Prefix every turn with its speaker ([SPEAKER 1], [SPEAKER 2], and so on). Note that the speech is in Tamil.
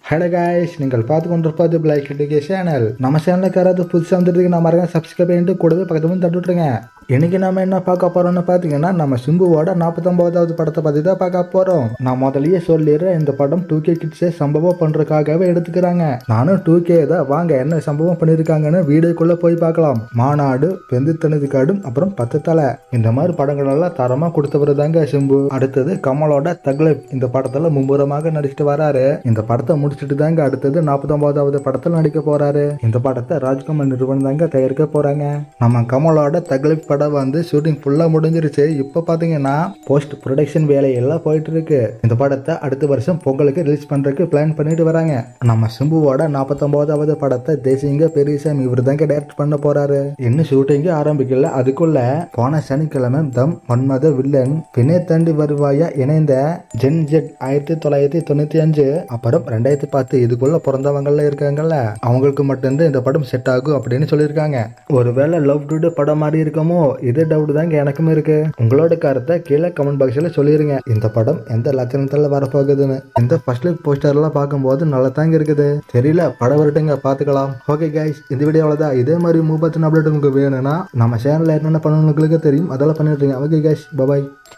[SPEAKER 1] ஹலோ காய்ஸ் நீங்கள் பார்த்து கொண்டிருப்பது பிளாக் கிட்டிகே சேனல் நம்ம சேனலுக்கு யாராவது புதுசாக வந்துருக்கு நம்ம மறக்காம சப்ஸ்கிரைப் பண்ணிட்டு கூடவே பக்கத்து வந்து தட்டு விட்டுருங்க இன்னைக்கு நம்ம என்ன பார்க்க போறோம்னு பார்த்தீங்கன்னா நம்ம சிம்புவோட நாற்பத்தொன்பதாவது படத்தை பற்றி தான் பார்க்க போகிறோம் நான் முதல்லயே சொல்லிடுறேன் இந்த படம் டூ கே கிட்ஸே சம்பவம் பண்ணுறதுக்காகவே எடுத்துக்கிறாங்க நானும் டூ கே தான் வாங்க என்ன சம்பவம் பண்ணியிருக்காங்கன்னு வீடியோக்குள்ளே போய் பார்க்கலாம் மாநாடு பெந்து தனது காடும் அப்புறம் பத்து தலை இந்த மாதிரி படங்கள் எல்லாம் தரமாக கொடுத்தவர் தாங்க சிம்பு அடுத்தது கமலோட தக்லைப் இந்த படத்தில் மும்முரமாக நடிச்சிட்டு வராரு இந்த படத்தை முடிச்சிட்டு தாங்க அடுத்தது நாற்பத்தொன்பதாவது படத்தில் நடிக்க போறாரு இந்த படத்தை ராஜ்குமார் நிறுவனம் தாங்க தயாரிக்க போறாங்க நம்ம கமலோட தக்லைப் படம் வந்து ஷூட்டிங் ஃபுல்லா முடிஞ்சிருச்சு இப்போ பாத்தீங்கன்னா போஸ்ட் ப்ரொடக்ஷன் வேலையெல்லாம் போயிட்டு இருக்கு இந்த படத்தை அடுத்த வருஷம் பொங்கலுக்கு ரிலீஸ் பண்றதுக்கு பிளான் பண்ணிட்டு வராங்க நம்ம சிம்புவோட நாற்பத்தொன்பதாவது படத்தை தேசிங்க பெரியசாமி இவர் தாங்க டைரக்ட் பண்ண போறாரு இன்னும் ஷூட்டிங்கே ஆரம்பிக்கல அதுக்குள்ள போன சனிக்கிழமை தம் மன்மத வில்லன் பிணை தாண்டி வருவாயா இணைந்த ஜென் ஜெட் ஆயிரத்தி தொள்ளாயிரத்தி தொண்ணூத்தி அஞ்சு அப்புறம் ரெண்டாயிரத்தி பத்து இதுக்குள்ள பிறந்தவங்கலாம் இருக்காங்கல்ல அவங்களுக்கு மட்டும்தான் இந்த படம் செட் ஆகும் அப்படின்னு சொல்லியிருக்காங்க ஒருவேளை லவ் டுடே படம் மாதிரி இருக்குமோ இதே டவுட் தாங்க எனக்குமே இருக்கு உங்களோட கருத்தை கீழே கமெண்ட் பாக்ஸ்ல சொல்லிருங்க இந்த படம் எந்த லட்சணத்துல வரப்போகுதுன்னு இந்த ஃபர்ஸ்ட் லுக் போஸ்டர்லாம் பார்க்கும்போது நல்லா தாங்க இருக்குது தெரியல படம் வரட்டுங்க பார்த்துக்கலாம் ஓகே கைஸ் இந்த வீடியோ அவ்வளோதான் இதே மாதிரி மூவ் பத்தின அப்டேட் உங்களுக்கு வேணும்னா நம்ம சேனல்ல என்னென்ன பண்ணணும் உங்களுக்கு தெரியும் அதெல்லாம் பண்ணிடுறீங்க ஓகே கைஸ் பபாய்